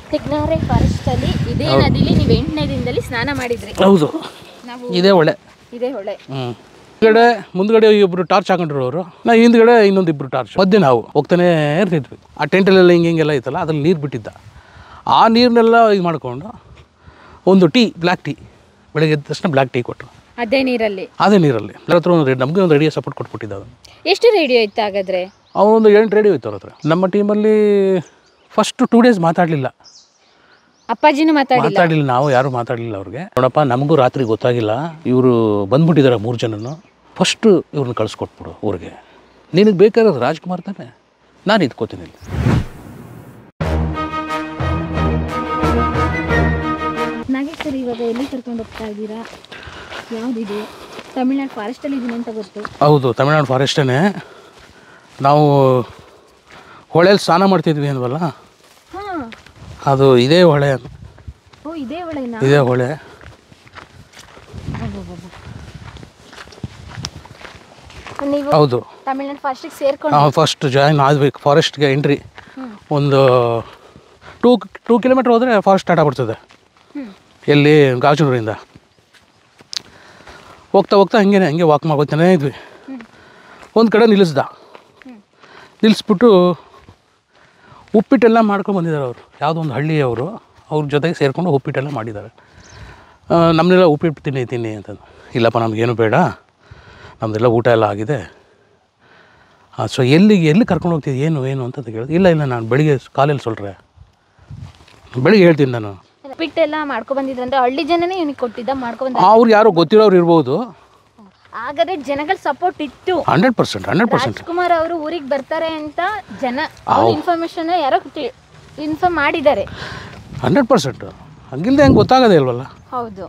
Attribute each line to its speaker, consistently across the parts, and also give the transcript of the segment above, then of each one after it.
Speaker 1: ತಿಗ್ನಾರೆ forest ಅಲ್ಲಿ ಇದೇ ನದಿಲಿ ನೀವು ಎಂಟನೇ ದಿನದಲ್ಲಿ ಸ್ನಾನ ಮಾಡಿದ್ರಿ
Speaker 2: ಹೌದು
Speaker 1: ನಾವು
Speaker 2: ಇದೇ ಒಳ್ಳೆ
Speaker 1: ಇದೇ ಹೊಳೆ
Speaker 2: ಹ್ಞೂ ಹಿಂದ್ಗಡೆ ಮುಂದ್ಗಡೆ ಇಬ್ಬರು ಟಾರ್ಚ್ ಹಾಕೊಂಡಿರೋರು ಅವರು ನಾ ಹಿಂದ್ಗಡೆ ಇನ್ನೊಂದು ಇಬ್ಬರು ಟಾರ್ಚ್ ಮಧ್ಯೆ ನಾವು ಹೋಗ್ತಾನೆ ಇರ್ತಿದ್ವಿ ಆ ಟೆಂಟಲ್ಲೆಲ್ಲ ಹಿಂಗೆ ಹಿಂಗೆಲ್ಲ ಐತಲ್ಲ ಅದ್ರಲ್ಲಿ ನೀರು ಬಿಟ್ಟಿದ್ದ ಆ ನೀರನ್ನೆಲ್ಲ ಇದು ಮಾಡಿಕೊಂಡು ಒಂದು ಟೀ ಬ್ಲ್ಯಾಕ್ ಟೀ ಬೆಳಗ್ಗೆ ಎದ್ದ ತಕ್ಷಣ ಬ್ಲ್ಯಾಕ್ ಟೀ ಕೊಟ್ಟರು
Speaker 1: ಅದೇ ನೀರಲ್ಲಿ
Speaker 2: ಅದೇ ನೀರಲ್ಲಿ ಎಲ್ಲರ ಹತ್ರ ಒಂದು ರೆಡಿ ನಮಗೆ ಒಂದು ರೆಡಿಯ ಸಪೋರ್ಟ್ ಕೊಟ್ಬಿಟ್ಟಿದ್ದ ಅವನು
Speaker 1: ಎಷ್ಟು ರೇಡಿಯೋ ಇತ್ತು ಹಾಗಾದ್ರೆ
Speaker 2: ಅವನೊಂದು ಎಂಟು ರೆಡಿ ಹೋಯ್ತು ಅವ್ರ ಹತ್ರ ನಮ್ಮ ಟೀಮಲ್ಲಿ ಫಸ್ಟ್ ಟೂ ಡೇಸ್ ಮಾತಾಡಲಿಲ್ಲ
Speaker 1: ಅಪ್ಪಾಜಿನೂ ಮಾತಾಡಿಲ್ಲ
Speaker 2: ಮಾತಾಡಲಿಲ್ಲ ನಾವು ಯಾರು ಮಾತಾಡಲಿಲ್ಲ ಅವ್ರಿಗೆ ನೋಡಪ್ಪ ನಮಗೂ ರಾತ್ರಿ ಗೊತ್ತಾಗಿಲ್ಲ ಇವರು ಬಂದ್ಬಿಟ್ಟಿದ್ದಾರೆ ಮೂರು ಜನನು ಫಸ್ಟು ಇವ್ರನ್ನ ಕಳಿಸ್ಕೊಟ್ಬಿಡು ಊರಿಗೆ ನಿನಗೆ ಬೇಕಾದ್ರೆ ರಾಜ್ಕುಮಾರ್ ತಾನೆ ನಾನು ಇದ್ಕೋತೀನಿ ಇಲ್ಲಿ
Speaker 1: ನಾಗೇಶ್ ಸರ್ ಇವಾಗ ಎಲ್ಲಿ ಕರ್ಕೊಂಡು ಹೋಗ್ತಾ ಇದ್ದೀರಾ ಯಾವ್ದಿದೆ ತಮಿಳ್ನಾಡು ಫಾರೆಸ್ಟ್ ಅಲ್ಲಿ ಇದೀನಿ ಅಂತ ಗೊತ್ತು
Speaker 2: ಹೌದು ತಮಿಳ್ನಾಡು ಫಾರೆಸ್ಟೇ ನಾವು ಹೊಳೆಯಲ್ಲಿ ಸ್ನಾನ ಮಾಡ್ತಿದ್ವಿ ಅನ್ವಲ್ಲ
Speaker 1: ಹಾ
Speaker 2: ಅದು ಇದೇ ಹೊಳೆ
Speaker 1: ಓ ಇದೇ ಹೊಳೆನಾ
Speaker 2: ಇದೇ ಹೊಳೆ
Speaker 1: ನೀವು
Speaker 2: ಹೌದು
Speaker 1: ತಮಿಳ್ನಾಡು ಫಾರೆಸ್ಟಿಗೆ ಸೇರ್ಕೊಂಡು
Speaker 2: ನಾವು ಫಸ್ಟ್ ಜಾಯಿನ್ ಆದ್ಬೇಕು ಫಾರೆಸ್ಟ್ಗೆ ಎಂಟ್ರಿ ಒಂದು ಟೂ ಟೂ ಕಿಲೋಮೀಟ್ರ್ ಹೋದರೆ ಫಾರೆಸ್ಟ್ ಸ್ಟಾರ್ಟ್ ಆಗ್ಬಿಡ್ತದೆ
Speaker 1: ಹ್ಮ್.
Speaker 2: ಎಲ್ಲಿ ಗಾಜನೂರಿಂದ ಹೋಗ್ತಾ ಹೋಗ್ತಾ ಹಂಗೆ ಹಂಗೆ ವಾಕ್ ಮಾಡ್ಕೊತಾನೆ ಇದ್ವಿ ಒಂದು ಕಡೆ ನಿಲ್ಲಿಸ್ದ ನಿಲ್ಲಿಸ್ಬಿಟ್ಟು ಉಪ್ಪಿಟ್ಟೆಲ್ಲ ಮಾಡ್ಕೊಂಡು ಬಂದಿದ್ದಾರೆ ಅವರು ಯಾವುದೋ ಒಂದು ಹಳ್ಳಿಯವರು ಅವ್ರ ಜೊತೆಗೆ ಸೇರಿಕೊಂಡು ಉಪ್ಪಿಟ್ಟೆಲ್ಲ ಮಾಡಿದ್ದಾರೆ ಆ, ನಮ್ಮನ್ನೆಲ್ಲ ಉಪ್ಪಿಟ್ಟು ತಿನ್ನಿ ತಿನ್ನಿ ಅಂತ ಇಲ್ಲಪ್ಪ ನಮಗೇನು ಬೇಡ ನಮ್ಮದೆಲ್ಲ ಊಟ ಎಲ್ಲ ಆಗಿದೆ ಸೊ ಎಲ್ಲಿಗೆ ಎಲ್ಲಿ ಕರ್ಕೊಂಡು ಹೋಗ್ತಿದ್ದೆ ಏನು ಏನು ಅಂತ ಕೇಳಿದೆ ಇಲ್ಲ ಇಲ್ಲ ನಾನು ಬೆಳಿಗ್ಗೆ ಕಾಲೇಲಿ ಸೊಲ್ರೆ ಬೆಳಿಗ್ಗೆ ಹೇಳ್ತೀನಿ ನಾನು
Speaker 1: ಉಪ್ಪಿಟ್ಟೆಲ್ಲ ಮಾಡ್ಕೊ ಬಂದಿದ್ರಂದ್ರೆ ಹಳ್ಳಿ ಜನನೇ ಇವನಿಗೆ ಕೊಟ್ಟಿದ್ದ ಮಾಡ್ಕೊ ಬಂದ
Speaker 2: ಅವ್ರು ಯಾರೋ ಗೊತ್ತಿರೋರು ಇರ್ಬೋದು
Speaker 1: ಹಾಗಾದ್ರೆ ಜನಗಳ ಸಪೋರ್ಟ್ ಇತ್ತು
Speaker 2: hundred percent hundred percent
Speaker 1: Rajkumar ಅವರು ಊರಿಗೆ ಬರ್ತಾರೆ ಅಂತ ಜನ ಇನ್ಫಾರ್ಮೇಶನ್ ಯಾರೋ ಇನ್ಫಾರ್ಮ್ ಮಾಡಿದ್ದಾರೆ
Speaker 2: ಹಂಡ್ರೆಡ್ ಪರ್ಸೆಂಟ್ ಹಂಗಿಲ್ದೆ ಹೆಂಗೆ ಗೊತ್ತಾಗೋದೇ ಇಲ್ವಲ್ಲ
Speaker 1: ಹೌದು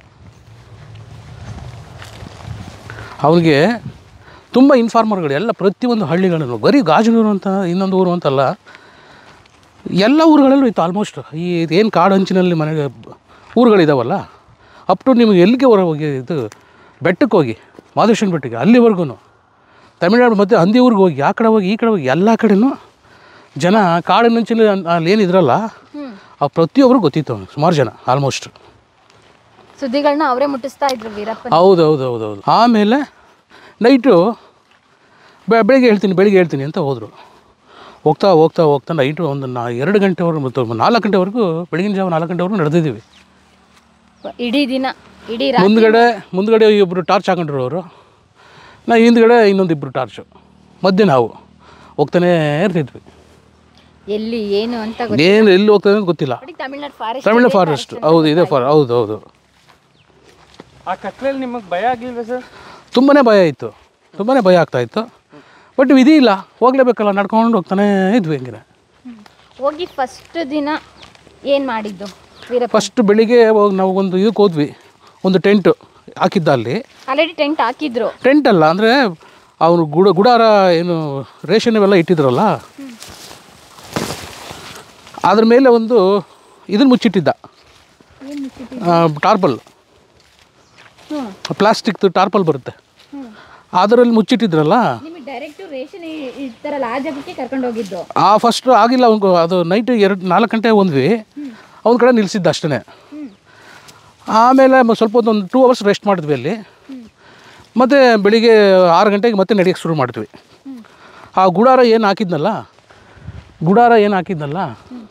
Speaker 2: ಅವ್ರಿಗೆ ತುಂಬ ಇನ್ಫಾರ್ಮರ್ಗಳು ಎಲ್ಲ ಪ್ರತಿಯೊಂದು ಹಳ್ಳಿಗಳಲ್ಲೂ ಬರೀ ಗಾಜನೂರು ಅಂತ ಇನ್ನೊಂದು ಊರು ಅಂತಲ್ಲ ಎಲ್ಲ ಊರುಗಳಲ್ಲೂ ಇತ್ತು ಆಲ್ಮೋಸ್ಟ್ ಈ ಏನು ಕಾಡು ಹಂಚಿನಲ್ಲಿ ಮನೆಗೆ ಊರುಗಳಿದಾವಲ್ಲ ಅಪ್ ಟು ನಿಮಗೆ ಎಲ್ಲಿಗೆ ಹೊರ ಹೋಗಿ ಇದು ಬೆಟ್ಟಕ್ಕೆ ಹೋಗಿ ಮಾದೇಶ್ವರನ ಬೆಟ್ಟಕ್ಕೆ ಅಲ್ಲಿವರೆಗೂ ತಮಿಳ್ನಾಡು ಮತ್ತು ಹಂದಿ ಊರಿಗೆ ಹೋಗಿ ಆ ಕಡೆ ಹೋಗಿ ಈ ಕಡೆ ಹೋಗಿ ಎಲ್ಲ ಕಡೆನೂ ಜನ ಕಾಡಿನ ಹಂಚಿನಲ್ಲಿ ಅಲ್ಲಿ ಏನಿದ್ರಲ್ಲ
Speaker 1: ಹ್ಮ್
Speaker 2: ಆ ಪ್ರತಿಯೊಬ್ಬರು ಗೊತ್ತಿತ್ತು ಅವ್ನಿಗೆ ಸುಮಾರು ಜನ ಆಲ್ಮೋಸ್ಟ್
Speaker 1: ಸುದ್ದಿಗಳನ್ನ ಅವರೇ ಮುಟ್ಟಿಸ್ತಾ ಇದ್ರು ವೀರಪ್ಪನ್
Speaker 2: ಹೌದು ಹೌದು ಹೌದು ಹೌದು ಆಮೇಲೆ ನೈಟು ಬೆ ಬೆಳಿಗ್ಗೆ ಹೇಳ್ತೀನಿ ಬೆಳಿಗ್ಗೆ ಹೇಳ್ತೀನಿ ಅಂತ ಹೋದರು ಹೋಗ್ತಾ ಹೋಗ್ತಾ ಹೋಗ್ತಾ ನೈಟು ಒಂದು ನಾ ಎರಡು ಗಂಟೆವರೆಗೂ ಮತ್ತು ನಾಲ್ಕು ಗಂಟೆವರೆಗೂ ಬೆಳಗಿನ ಜಾವ ನಾಲ್ಕು ಗಂಟೆವರೆಗೂ ನಡೆದಿದ್ದೀವಿ
Speaker 1: ಇಡೀ ದಿನ ಇಡೀ ರಾತ್ರಿ
Speaker 2: ಮುಂದ್ಗಡೆ ಮುಂದ್ಗಡೆ ಇಬ್ಬರು ಟಾರ್ಚ್ ಹಾಕೊಂಡಿರೋರು ಅವರು ನಾ ಹಿಂದ್ಗಡೆ ಇನ್ನೊಂದು ಇಬ್ಬರು ಟಾರ್ಚು ಮಧ್ಯೆ ನಾವು ಹೋಗ್ತಾನೇ ಇರ್ತಿದ್ವಿ
Speaker 1: ಎಲ್ಲಿ ಏನು ಅಂತ ಗೊತ್ತು
Speaker 2: ಏನು ಎಲ್ಲಿ ಹೋಗ್ತದೆ ಅಂತ ಗೊತ್ತಿಲ್ಲ
Speaker 1: ನೋಡಿ ತಮಿಳ್ನಾಡು ಫಾರೆಸ್ಟ್
Speaker 2: ತಮಿಳು ಫಾರೆಸ್ಟ್ ಹೌದು ಇದೆ ಫಾರ್ ಹೌದು ಹೌದು
Speaker 3: ಆ ಕತ್ಲೆಯಲ್ಲಿ ನಿಮಗೆ ಭಯ ಆಗಲಿಲ್ವ ಸರ್
Speaker 2: ತುಂಬಾ ಭಯ ಇತ್ತು ತುಂಬಾ ಭಯ ಆಗ್ತಾ ಇತ್ತು ಬಟ್ ವಿಧಿ ಇಲ್ಲ ಹೋಗ್ಲೇಬೇಕಲ್ಲ ನಡ್ಕೊಂಡು ಹೋಗ್ತಾನೇ ಇದ್ವಿ ಹಂಗೆ
Speaker 1: ಹೋಗಿ ಫಸ್ಟ್ ದಿನ ಏನ್ ಮಾಡಿದ್ದು ವೀರಪ್ಪ
Speaker 2: ಫಸ್ಟ್ ಬೆಳಿಗ್ಗೆ ಹೋಗಿ ನಾವು ಒಂದು ಇದಕ್ಕೆ ಹೋದ್ವಿ ಒಂದು ಟೆಂಟು ಹಾಕಿದ್ದ ಅಲ್ಲಿ
Speaker 1: ಆಲ್ರೆಡಿ ಟೆಂಟ್ ಹಾಕಿದ್ರು
Speaker 2: ಟೆಂಟ್ ಅಲ್ಲ ಅಂದರೆ ಅವನು ಗುಡ ಗುಡಾರ ಏನು ರೇಷನ್ ಇವೆಲ್ಲ ಇಟ್ಟಿದ್ರಲ್ಲ ಅದ್ರ ಮೇಲೆ ಒಂದು ಇದನ್ನು ಮುಚ್ಚಿಟ್ಟಿದ್ದ ಟಾರ್ಪಲ್
Speaker 1: ಹ್ಮ್
Speaker 2: ಪ್ಲಾಸ್ಟಿಕ್ದು ಟಾರ್ಪಲ್ ಬರುತ್ತೆ
Speaker 1: ಹ್ಮ್
Speaker 2: ಅದರಲ್ಲಿ ಮುಚ್ಚಿಟ್ಟಿದ್ರಲ್ಲ
Speaker 1: ನಿಮಗೆ ಡೈರೆಕ್ಟ್ ರೇಷನ್ ಇರ್ತಾರಲ್ಲ ಆ ಜಾಗಕ್ಕೆ ಕರ್ಕೊಂಡು ಹೋಗಿದ್ದು
Speaker 2: ಆ ಫಸ್ಟ್ ಆಗಿಲ್ಲ ಅವ್ನಿಗೆ ಅದು ನೈಟ್ ಎರಡು ನಾಲ್ಕು ಗಂಟೆ ಒಂದ್ವಿ ಅವನ ಕಡೆ ನಿಲ್ಲಿಸಿದ್ದ ಅಷ್ಟೇ
Speaker 1: ಹ್ಮ್
Speaker 2: ಆಮೇಲೆ ಮ- ಸ್ವಲ್ಪ ಹೊತ್ತು ಒಂದು ಟೂ ಅವರ್ಸ್ ರೆಸ್ಟ್ ಮಾಡಿದ್ವಿ ಅಲ್ಲಿ ಮತ್ತು ಬೆಳಿಗ್ಗೆ ಆರು ಗಂಟೆಗೆ ಮತ್ತೆ ನಡೆಯೋಕ್ಕೆ ಶುರು ಮಾಡಿದ್ವಿ ಆ ಗುಡಾರ ಏನು ಹಾಕಿದ್ನಲ್ಲ ಗುಡಾರ ಏನು ಹಾಕಿದ್ನಲ್ಲ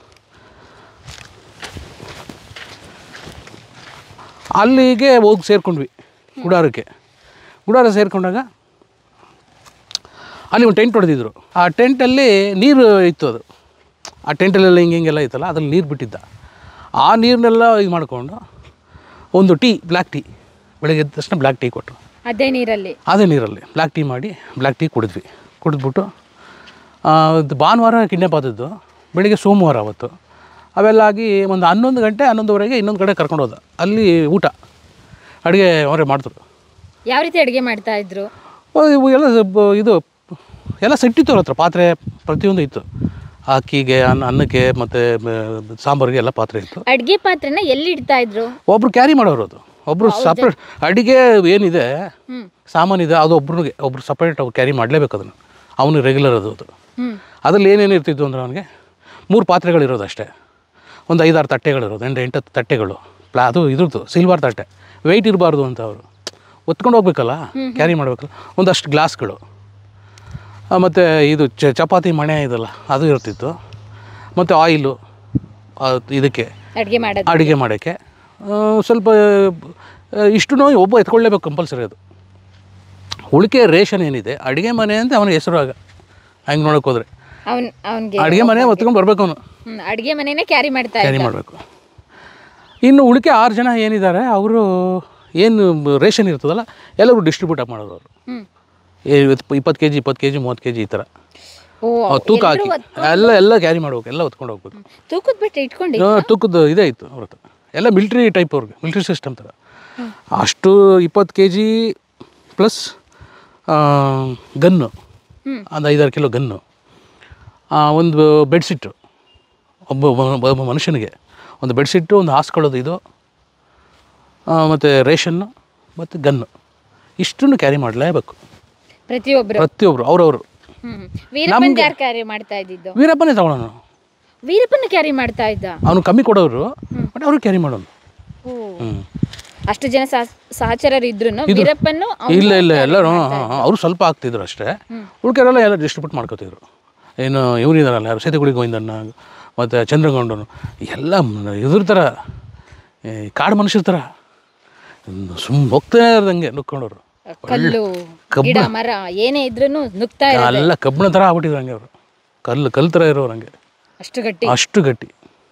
Speaker 2: ಅಲ್ಲಿಗೆ ಹೋಗಿ ಸೇರ್ಕೊಂಡ್ವಿ ಗುಡಾರಕ್ಕೆ ಗುಡಾರ ಸೇರ್ಕೊಂಡಾಗ ಅಲ್ಲಿ ಒಂದು ಟೆಂಟ್ ಹೊಡೆದಿದ್ರು ಆ ಟೆಂಟಲ್ಲಿ ನೀರು ಇತ್ತು ಅದು ಆ ಟೆಂಟಲ್ಲೆಲ್ಲ ಹಿಂಗೆ ಹಿಂಗೆಲ್ಲ ಇತ್ತಲ್ಲ ಅದ್ರಲ್ಲಿ ನೀರು ಬಿಟ್ಟಿದ್ದ ಆ ನೀರನ್ನೆಲ್ಲ ಇದು ಮಾಡಿಕೊಂಡು ಒಂದು ಟೀ ಬ್ಲ್ಯಾಕ್ ಟೀ ಬೆಳಗ್ಗೆ ಎದ್ದ ತಕ್ಷಣ ಬ್ಲ್ಯಾಕ್ ಟೀ ಕೊಟ್ಟರು
Speaker 1: ಅದೇ ನೀರಲ್ಲಿ
Speaker 2: ಅದೇ ನೀರಲ್ಲಿ ಬ್ಲ್ಯಾಕ್ ಟೀ ಮಾಡಿ ಬ್ಲ್ಯಾಕ್ ಟೀ ಕುಡಿದ್ವಿ ಕುಡಿದ್ಬಿಟ್ಟು ಆ, ಇದು ಭಾನುವಾರ ಕಿಡ್ನಾಪ್ ಆದದ್ದು ಬೆಳಿಗ್ಗೆ ಸೋಮವಾರ ಅವತ್ತು ಅವೆಲ್ಲ ಆಗಿ ಒಂದು ಹನ್ನೊಂದು ಗಂಟೆ ಹನ್ನೊಂದುವರೆಗೆ ಇನ್ನೊಂದು ಕಡೆ ಕರ್ಕೊಂಡು ಹೋದ ಅಲ್ಲಿ ಊಟ ಅಡುಗೆ ಅವರೇ ಮಾಡಿದ್ರು
Speaker 1: ಯಾವ ರೀತಿ ಅಡುಗೆ ಮಾಡ್ತಾ ಇದ್ರು
Speaker 2: ಓ, ಇವು ಎಲ್ಲ ಬ- ಇದು ಎಲ್ಲ ಸೆಟ್ ಇತ್ತು ಅವ್ರ ಹತ್ರ ಪಾತ್ರೆ ಪ್ರತಿಯೊಂದು ಇತ್ತು ಅಕ್ಕಿಗೆ ಅನ್ನ ಅನ್ನಕ್ಕೆ ಮತ್ತು ಸಾಂಬಾರಿಗೆ ಎಲ್ಲ ಪಾತ್ರೆ ಇತ್ತು
Speaker 1: ಅಡ್ಗೆ ಪಾತ್ರೆನ ಎಲ್ಲಿ ಇಡ್ತಾ ಇದ್ರು
Speaker 2: ಒಬ್ರು ಕ್ಯಾರಿ ಮಾಡೋರು ಅದು ಒಬ್ಬರು ಸಪ್ರೇಟ್ ಅಡುಗೆ ಏನಿದೆ
Speaker 1: ಹ್ಮ್
Speaker 2: ಸಾಮಾನಿದೆ ಅದು ಒಬ್ರಿಗೆ ಒಬ್ರು ಸಪ್ರೇಟ್ ಅವ್ರು ಕ್ಯಾರಿ ಮಾಡಲೇಬೇಕು ಅದನ್ನು ಅವನು ರೆಗ್ಯುಲರ್ ಅದು ಅದು
Speaker 1: ಹ್ಮ್
Speaker 2: ಅದ್ರಲ್ಲಿ ಏನೇನು ಇರ್ತಿತ್ತು ಅಂದ್ರೆ ಅವನಿಗೆ ಮೂರು ಪಾತ್ರೆಗಳಿರೋದು ಅಷ್ಟೇ ಒಂದು ಐದಾರು ತಟ್ಟೆಗಳಿರೋದು ಎಂಟು ಎಂಟು ತಟ್ಟೆಗಳು ಪ್ಲಾ ಅದು ಇದ್ರದ್ದು ಸಿಲ್ವರ್ ತಟ್ಟೆ ವೆಯ್ಟ್ ಇರಬಾರ್ದು ಅಂತ ಅವರು ಒತ್ಕೊಂಡು ಹೋಗ್ಬೇಕಲ್ಲ ಕ್ಯಾರಿ ಮಾಡಬೇಕಲ್ಲ ಒಂದಷ್ಟು ಗ್ಲಾಸ್ಗಳು ಮತ್ತು ಇದು ಚ ಚಪಾತಿ ಮಣೆ ಇದಲ್ಲ ಅದು ಇರ್ತಿತ್ತು ಮತ್ತು ಆಯಿಲು ಇದಕ್ಕೆ
Speaker 1: ಅಡುಗೆ ಮಾಡೋದು
Speaker 2: ಅಡುಗೆ ಮಾಡೋಕ್ಕೆ ಆ, ಸ್ವಲ್ಪ ಇಷ್ಟು ಒಬ್ಬ ಎತ್ಕೊಳ್ಳೇಬೇಕು ಕಂಪಲ್ಸರಿ ಅದು ಉಳಿಕೆ ರೇಷನ್ ಏನಿದೆ ಅಡುಗೆ ಮನೆ ಅಂತ ಅವನ ಹೆಸರು ಆಗ ಹಂಗೆ ನೋಡೋಕೆ ಹೋದರೆ
Speaker 1: ಅವನ್ ಅವನಿಗೆ
Speaker 2: ಅಡುಗೆ ಮನೆ ಹೊತ್ಕೊಂಡು ಬರ್ಬೇಕು ಅವನು
Speaker 1: ಅಡುಗೆ ಮನೆನೇ ಕ್ಯಾರಿ ಮಾಡ್ತಾ
Speaker 2: ಕ್ಯಾರಿ
Speaker 1: ಇದ್ದ
Speaker 2: ಮಾಡಬೇಕು ಇನ್ನು ಉಳಿಕೆ ಆರು ಜನ ಏನಿದ್ದಾರೆ ಅವರು ಏನು ರೇಷನ್ ಇರ್ತದಲ್ಲ ಎಲ್ಲರೂ ಡಿಸ್ಟ್ರಿಬ್ಯೂಟ್ ಮಾಡೋರು ಅವರು
Speaker 1: ಹ್ಮ್
Speaker 2: ಇಪ್ಪತ್ತು ಕೆ ಜಿ ಇಪ್ಪತ್ತು ಕೆ ಜಿ ಮೂವತ್ತು ಕೆ ಜಿ ಈ ಥರ
Speaker 1: ಓ
Speaker 2: ಅವ್ರು ತೂಕ ಹಾಕಿ ಎಲ್ಲ ಎಲ್ಲ ಕ್ಯಾರಿ ಮಾಡ್ಬೇಕು ಎಲ್ಲ ಹೊತ್ಕೊಂಡು ಹೋಗ್ಬೇಕು
Speaker 1: ತೂಕದ ಬಿಟ್ಟು ಇಟ್ಕೊಂಡು
Speaker 2: ಆ, ತೂಕದ ಇದೇ ಇತ್ತು ಅವ್ರ ಹತ್ರ ಎಲ್ಲ ಮಿಲ್ಟ್ರಿ ಟೈಪ್ ಅವ್ರಿಗೆ ಮಿಲ್ಟ್ರಿ ಸಿಸ್ಟಮ್ ಥರ ಅಷ್ಟು ಇಪ್ಪತ್ತು ಕೆ ಜಿ ಪ್ಲಸ್ ಗನ್ನು
Speaker 1: ಹ್ಮ್.
Speaker 2: ಒಂದು ಐದಾರು ಕಿಲೋ ಗನ್ನು ಆ, ಒಂದು ಬೆಡ್ಶೀಟು ಒಬ್ಬ ಒಬ್ಬ ಒಬ್ಬ ಮನುಷ್ಯನಿಗೆ ಒಂದು ಬೆಡ್ಶೀಟು ಒಂದು ಹಾಸ್ಕೊಳ್ಳೋದು ಇದು ಮತ್ತು ರೇಷನ್ನು ಮತ್ತು ಗನ್ನು ಇಷ್ಟನ್ನು ಕ್ಯಾರಿ ಮಾಡಲೇಬೇಕು
Speaker 1: ಪ್ರತಿಯೊಬ್ರು
Speaker 2: ಪ್ರತಿಯೊಬ್ಬರು ಅವ್ರವರು
Speaker 1: ಹ್ಮ್ ವೀರಪ್ಪನ್ ಯಾರು ಕ್ಯಾರಿ ಮಾಡ್ತಾ ಇದ್ದಿದ್ದು
Speaker 2: ವೀರಪ್ಪನೇ ತಗೊಳ್ಳೋನು
Speaker 1: ವೀರಪ್ಪನ ಕ್ಯಾರಿ ಮಾಡ್ತಾ ಇದ್ದ
Speaker 2: ಅವನು ಕಮ್ಮಿ ಕೊಡೋರು ಬಟ್ ಅವರು ಕ್ಯಾರಿ ಮಾಡೋನು
Speaker 1: ಓ
Speaker 2: ಹ್ಞೂ
Speaker 1: ಅಷ್ಟು ಜನ ಸಹ- ಸಹಚರರು ಇದ್ರು ವೀರಪ್ಪನ್ನು ಅವ್ನು
Speaker 2: ಇಲ್ಲ ಇಲ್ಲ ಎಲ್ಲರೂ ಅವರು ಸ್ವಲ್ಪ ಆಗ್ತಿದ್ರು ಅಷ್ಟೇ ಉಳ್ಕೆರೆಲ್ಲ ಎಲ್ಲ ಡಿಸ್ಟ್ರಿಬ್ಯೂಟ್ ಮಾಡ್ಕೋತಿದ್ರು ಏನು ಇವರಿದಾರಲ್ಲ ಯಾರು ಸೇತುಗುಡಿ ಗೋವಿಂದಣ್ಣ ಮತ್ತು ಚಂದ್ರಗೌಂಡನು ಎಲ್ಲ ಮ್- ಇದ್ರ ಥರ ಈ ಕಾಡು ಮನುಷ್ಯರ ಥರ ಸುಮ್ಮ ಹೋಗ್ತಾ ಇರೋದಂಗೆ ನುಕ್ಕೊಂಡವ್ರು
Speaker 1: ಕಲ್ಲು ಗಿಡ ಮರ ಏನೇ ಇದ್ರೂ ನುಗ್ತಾ ಇರೋ
Speaker 2: ಎಲ್ಲ ಕಬ್ಬಿಣ ಥರ ಆಗ್ಬಿಟ್ಟಿದ್ರು ಹಂಗೆ ಅವರು ಕಲ್ಲು ಕಲ್ಲು ಥರ ಇರೋರು ಹಂಗೆ
Speaker 1: ಅಷ್ಟು ಗಟ್ಟಿ
Speaker 2: ಅಷ್ಟು ಗಟ್ಟಿ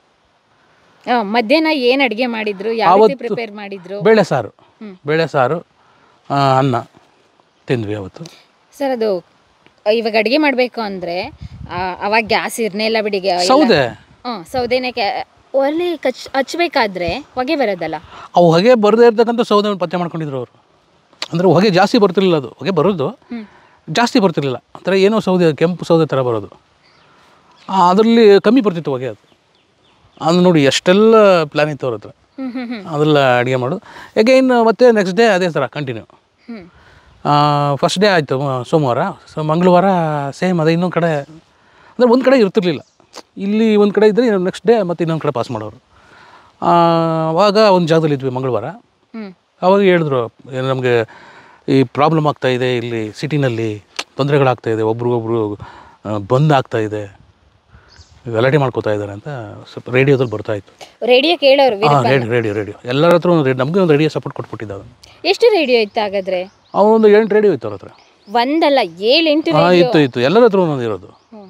Speaker 1: ಆ, ಮಧ್ಯಾಹ್ನ ಏನ್ ಅಡ್ಗೆ ಮಾಡಿದ್ರು ಯಾವ ರೀತಿ ಪ್ರಿಪೇರ್ ಮಾಡಿದ್ರು
Speaker 2: ಬೇಳೆ ಸಾರು ಬೇಳೆ ಸಾರು ಆ, ಅನ್ನ ತಿಂದ್ವಿ ಅವತ್ತು
Speaker 1: ಸರ್ ಅದು ಇವಾಗ ಅಡ್ಗೆ ಮಾಡ್ಬೇಕು ಅಂದ್ರೆ ಆ, ಅವಾಗ ಗ್ಯಾಸ್ ಇರ್ನೆಲ್ಲ ಬಿಡಿಗೆ
Speaker 2: ಸೌದೆ
Speaker 1: ಹ್ಮ್ ಸೌದೆನೆ ಕ್ಯಾ- ಒಲೆ ಕಚ್ ಹಚ್ಬೇಕಾದ್ರೆ ಹೊಗೆ ಬರೋದಲ್ಲ
Speaker 2: ಅವು ಹೊಗೆ ಬರದೇ ಇರ್ತಕ್ಕಂಥ ಸೌದೆ ಪತ್ತೆ ಮಾಡ್ಕೊಂಡಿದ್ರು ಅವರು ಅಂದರೆ ಹೊಗೆ ಜಾಸ್ತಿ ಬರ್ತಿರ್ಲಿಲ್ಲ ಅದು ಹೊಗೆ ಬರೋದು ಜಾಸ್ತಿ ಬರ್ತಿರ್ಲಿಲ್ಲ ಆ ಥರ ಏನೋ ಸೌದೆ ಕೆಂಪು ಸೌದೆ ಥರ ಬರೋದು ಅದರಲ್ಲಿ ಕಮ್ಮಿ ಬರ್ತಿತ್ತು ಹೊಗೆ ಅದು ಅದು ನೋಡಿ ಎಷ್ಟೆಲ್ಲ ಪ್ಲ್ಯಾನ್ ಇತ್ತು ಅವ್ರ ಹತ್ರ
Speaker 1: ಹ್ಮ್ ಹ್ಮ್ ಹ್ಮ್
Speaker 2: ಅದೆಲ್ಲ ಅಡುಗೆ ಮಾಡೋದು ಅಗೈನ್ ಮತ್ತೆ ನೆಕ್ಸ್ಟ್ ಡೇ ಅದೇ ಥರ ಕಂಟಿನ್ಯೂ
Speaker 1: ಹ್ಮ್
Speaker 2: ಫಸ್ಟ್ ಡೇ ಆಯಿತು ಸೋಮವಾರ ಸೊ ಮಂಗಳವಾರ ಸೇಮ್ ಅದೇ ಇನ್ನೊಂದು ಕಡೆ ಅಂದರೆ ಒಂದು ಕಡೆ ಇರ್ತಿರ್ಲಿಲ್ಲ ಇಲ್ಲಿ ಒಂದು ಕಡೆ ಇದ್ದರೆ ನೆಕ್ಸ್ಟ್ ಡೇ ಮತ್ತು ಇನ್ನೊಂದು ಕಡೆ ಪಾಸ್ ಮಾಡೋರು ಆ, ಅವಾಗ ಒಂದು ಜಾಗದಲ್ಲಿ ಇದ್ವಿ ಮಂಗಳವಾರ
Speaker 1: ಹ್ಮ್
Speaker 2: ಅವಾಗ ಹೇಳಿದ್ರು ಏನು ನಮಗೆ ಈ ಪ್ರಾಬ್ಲಮ್ ಆಗ್ತಾ ಇದೆ ಇಲ್ಲಿ ಸಿಟಿನಲ್ಲಿ ತೊಂದರೆಗಳಾಗ್ತಾ ಇದೆ ಒಬ್ರಿಗೊಬ್ರು ಆ, ಬಂದ್ ಆಗ್ತಾ ಇದೆ ಗಲಾಟೆ ಮಾಡ್ಕೋತಾ ಇದ್ದಾರೆ ಅಂತ ಸ್ವಲ್ಪ ರೇಡಿಯೋದಲ್ಲಿ ಬರ್ತಾ ಇತ್ತು
Speaker 1: ರೇಡಿಯೋ ಕೇಳೋರು
Speaker 2: ಹಾಂ ರೇಡಿಯೋ ರೇಡಿಯೋ ರೇಡಿಯೋ ಎಲ್ಲರ ಹತ್ರ ಒಂದು ರೇಡಿಯೋ ನಮಗೆ ಒಂದು ರೇಡಿಯೋ ಸಪೋರ್ಟ್ ಕೊಟ್ಬಿಟ್ಟಿದ್ದ ಅವನು
Speaker 1: ಎಷ್ಟು ರೇಡಿಯೋ ಇತ್ತು ಹಾಗಾದ್ರೆ
Speaker 2: ಅವನೊಂದು ಎಂಟು ರೇಡಿಯೋ ಇತ್ತು ಅವ್ರ ಹತ್ರ
Speaker 1: ಒಂದಲ್ಲ ಏಳು ಎಂಟು
Speaker 2: ಹಾಂ
Speaker 1: ರೇಡಿಯೋ
Speaker 2: ಇತ್ತು ಇತ್ತು ಎಲ್ಲರ ಹತ್ರ ಒಂದೊಂದು ಇರೋದು
Speaker 1: ಹ್ಮ್.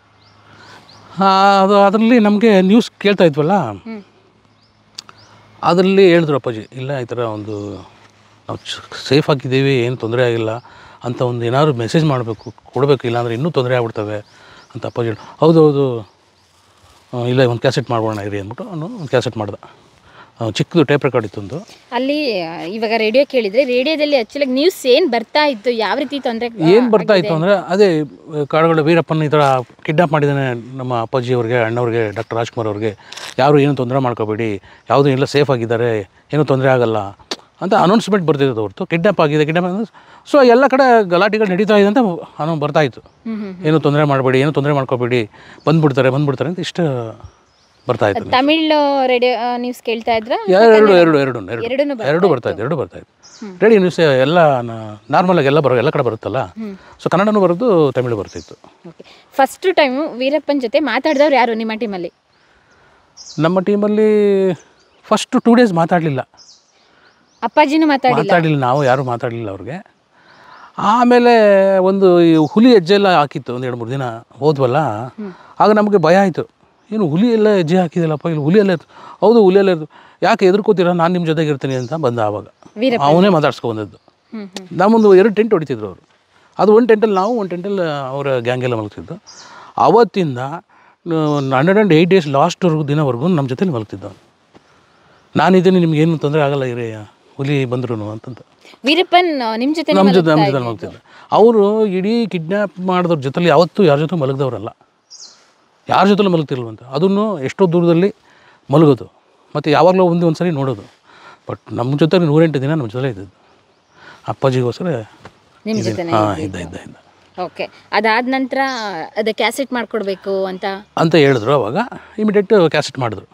Speaker 2: ಆ, ಅದು ಅದರಲ್ಲಿ ನಮಗೆ ನ್ಯೂಸ್ ಕೇಳ್ತಾ ಇದ್ವಲ್ಲ
Speaker 1: ಹ್ಮ್.
Speaker 2: ಅದರಲ್ಲಿ ಹೇಳಿದ್ರು ಅಪ್ಪಾಜಿ ಇಲ್ಲ ಈ ಥರ ಒಂದು ನಾವು ಸೇಫ್ ಆಗಿದ್ದೀವಿ ಏನು ತೊಂದರೆ ಆಗಿಲ್ಲ ಅಂತ ಒಂದು ಏನಾದ್ರು ಮೆಸೇಜ್ ಮಾಡಬೇಕು ಕೊಡಬೇಕು ಇಲ್ಲಾಂದರೆ ಇನ್ನೂ ತೊಂದರೆ ಆಗ್ಬಿಡ್ತವೆ ಅಂತ ಅಪ್ಪಾಜಿ ಹೇಳಿ ಹೌದು ಹೌದು ಆ, ಇಲ್ಲ ಒಂದು ಕ್ಯಾಸೆಟ್ ಮಾಡ್ಬೋಣ ಇರಿ ಅಂದ್ಬಿಟ್ಟು ಅವನು ಒಂದು ಕ್ಯಾಸೆಟ್ ಮಾಡ್ದೆ ಆ, ಚಿಕ್ಕದು ಟೇಪ್ ರೆಕಾರ್ಡ್ ಇತ್ತು ಒಂದು
Speaker 1: ಅಲ್ಲಿ ಆ, ಇವಾಗ ರೇಡಿಯೋ ಕೇಳಿದ್ರೆ ರೇಡಿಯೋದಲ್ಲಿ ಆಕ್ಚುಲಿ ನ್ಯೂಸ್ ಏನ್ ಬರ್ತಾ ಇತ್ತು ಯಾವ ರೀತಿ ತೊಂದರೆ
Speaker 2: ಏನು ಬರ್ತಾ ಇತ್ತು ಅಂದರೆ ಅದೇ ಕಾಡುಗಳ ವೀರಪ್ಪನ ಈ ಥರ ಕಿಡ್ನಾಪ್ ಮಾಡಿದ್ದಾನೆ ನಮ್ಮ ಅಪ್ಪಾಜಿ ಅವ್ರಿಗೆ ಅಣ್ಣವ್ರಿಗೆ ಡಾಕ್ಟರ್ ರಾಜ್ಕುಮಾರ್ ಅವ್ರಿಗೆ ಯಾರು ಏನು ತೊಂದರೆ ಮಾಡ್ಕೋಬೇಡಿ ಯಾವುದೂ ಎಲ್ಲ ಸೇಫ್ ಆಗಿದ್ದಾರೆ ಏನೂ ತೊಂದರೆ ಆಗಲ್ಲ ಅಂತ ಅನೌನ್ಸ್ಮೆಂಟ್ ಬರ್ತಿದ್ದು ಹೊರತು ಕಿಡ್ನಾಪ್ ಆಗಿದೆ ಕಿಡ್ನಾಪ್ ಅಂದರೆ ಸೊ ಎಲ್ಲ ಕಡೆ ಗಲಾಟೆಗಳು ನಡೀತಾ ಇದೆ ಅಂತ ಅನ್ನೋ ಬರ್ತಾ ಇತ್ತು
Speaker 1: ಹ್ಮ್ ಹ್ಮ್
Speaker 2: ಏನು ತೊಂದರೆ ಮಾಡಬೇಡಿ ಏನು ತೊಂದರೆ ಮಾಡ್ಕೋಬೇಡಿ ಬಂದ್ಬಿಡ್ತಾರೆ ಬಂದ್ಬಿಡ್ತಾರೆ ಅಂತ ಇಷ್ಟು ಬರ್ತಾ ಇತ್ತು
Speaker 1: ತಮಿಳ್ ರೇಡಿಯೋ ನ್ಯೂಸ್ ಕೇಳ್ತಾ ಇದ್ರ
Speaker 2: ಎರಡು ಎರಡು ಎರಡು ಎರಡು
Speaker 1: ಎರಡೂನು
Speaker 2: ಎರಡು ಬರ್ತಾ ಇತ್ತು ಎರಡು ಬರ್ತಾ ಇತ್ತು ರೇಡಿಯೋ ನ್ಯೂಸ್ ಎಲ್ಲ ನಾರ್ಮಲಾಗಿ ಎಲ್ಲ ಬರೋ ಎಲ್ಲ ಕಡೆ ಬರುತ್ತಲ್ಲ ಸೊ ಕನ್ನಡನೂ ಬರೋದು ತಮಿಳು ಬರ್ತಿತ್ತು
Speaker 1: ಫಸ್ಟ್ ಟೈಮ್ ವೀರಪ್ಪನ್ ಜೊತೆ ಮಾತಾಡಿದವ್ರು ಯಾರು ನಿಮ್ಮ ಟೀಮಲ್ಲಿ
Speaker 2: ನಮ್ಮ ಟೀಮಲ್ಲಿ ಫಸ್ಟ್ ಟೂ ಡೇಸ್ ಮಾತಾಡಲಿಲ್ಲ
Speaker 1: ಅಪ್ಪಾಜಿನೂ ಮಾತಾಡಿಲ್ಲ
Speaker 2: ಮಾತಾಡಲಿಲ್ಲ ನಾವು ಯಾರೂ ಮಾತಾಡಲಿಲ್ಲ ಅವ್ರಿಗೆ ಆಮೇಲೆ ಒಂದು ಈ ಹುಲಿ ಹೆಜ್ಜೆ ಎಲ್ಲ ಹಾಕಿತ್ತು ಒಂದು ಎರಡು ಮೂರು ದಿನ ಹೋದ್ವಲ್ಲ ಆಗ ನಮಗೆ ಭಯ ಆಯಿತು ಏನು ಹುಲಿ ಎಲ್ಲ ಹೆಜ್ಜೆ ಹಾಕಿದಿಲ್ಲಪ್ಪ ಇಲ್ಲಿ ಹುಲಿ ಎಲ್ಲ ಇತ್ತು ಹೌದು ಹುಲಿ ಎಲ್ಲ ಇತ್ತು ಯಾಕೆ ಎದುರ್ಕೋತೀರಾ ನಾನು ನಿಮ್ಮ ಜೊತೆಗೆ ಇರ್ತೀನಿ ಅಂತ ಬಂದ ಆವಾಗ
Speaker 1: ವೀರಪ್ಪ
Speaker 2: ಅವನೇ ಮಾತಾಡ್ಸ್ಕೊ ಬಂದದ್ದು
Speaker 1: ಹ್ಮ್ ಹ್ಮ್
Speaker 2: ನಮ್ಮೊಂದು ಎರಡು ಟೆಂಟ್ ಹೊಡಿತಿದ್ರು ಅವರು ಅದು ಒಂದು ಟೆಂಟಲ್ಲಿ ನಾವು ಒಂದು ಟೆಂಟಲ್ಲಿ ಅವರ ಗ್ಯಾಂಗೆಲ್ಲ ಮಲಗ್ತಿದ್ದು ಅವತ್ತಿಂದ ಹಂಡ್ರೆಡ್ ಆ್ಯಂಡ್ ಏಯ್ಟ್ ಡೇಸ್ ಲಾಸ್ಟ್ವರೆಗೂ ದಿನವರೆಗೂ ನಮ್ಮ ಜೊತೆಲಿ ಮಲಗ್ತಿದ್ದ ಅವ್ನು. ನಾನಿದ್ದೀನಿ ನಿಮ್ಗೇನು ತೊಂದರೆ ಆಗಲ್ಲ ಇರಿ ಹುಲಿ ಬಂದ್ರು ಅಂತಂತ
Speaker 1: ವೀರಪ್ಪನ್ ಆ, ನಿಮ್ ಜೊತೆ
Speaker 2: ನಮ್ಮ ಜೊತೆ ನಮ್ಮ ಜೊತೆ ಮಲಗ್ತಿದ್ದ ಅವರು ಇಡೀ ಕಿಡ್ನ್ಯಾಪ್ ಮಾಡಿದವ್ರ ಜೊತೆಲಿ ಯಾವತ್ತೂ ಯಾರ ಜೊತೆ ಮಲಗ್ದವ್ರಲ್ಲ ಯಾರ ಜೊತೆಲೂ ಮಲಗ್ತಿರ್ಲ್ವಂತ ಅದನ್ನು ಎಷ್ಟೋ ದೂರದಲ್ಲಿ ಮಲಗೋದು ಮತ್ತು ಯಾವಾಗಲೂ ಒಂದು ಒಂದು ಸರಿ ನೋಡೋದು ಬಟ್ ನಮ್ಮ ಜೊತೆ ನೂರೆಂಟು ದಿನ ನಮ್ಮ ಜೊತೆ ಇದ್ದದ್ದು ಅಪ್ಪಾಜಿಗೋಸ್ಕರ
Speaker 1: ನಿಮ್ ಜೊತೆ
Speaker 2: ಹಾಂ ಇದ್ದ ಇದ್ದ ಇದ್ದ
Speaker 1: ಓಕೆ ಅದಾದ ನಂತರ ಅದ ಕ್ಯಾಸೆಟ್ ಮಾಡ್ಕೊಡ್ಬೇಕು ಅಂತ
Speaker 2: ಅಂತ ಹೇಳಿದ್ರು ಅವಾಗ ಇಮಿಡಿಯೇಟ್ ಕ್ಯಾಸೆಟ್ ಮಾಡಿದ್ರು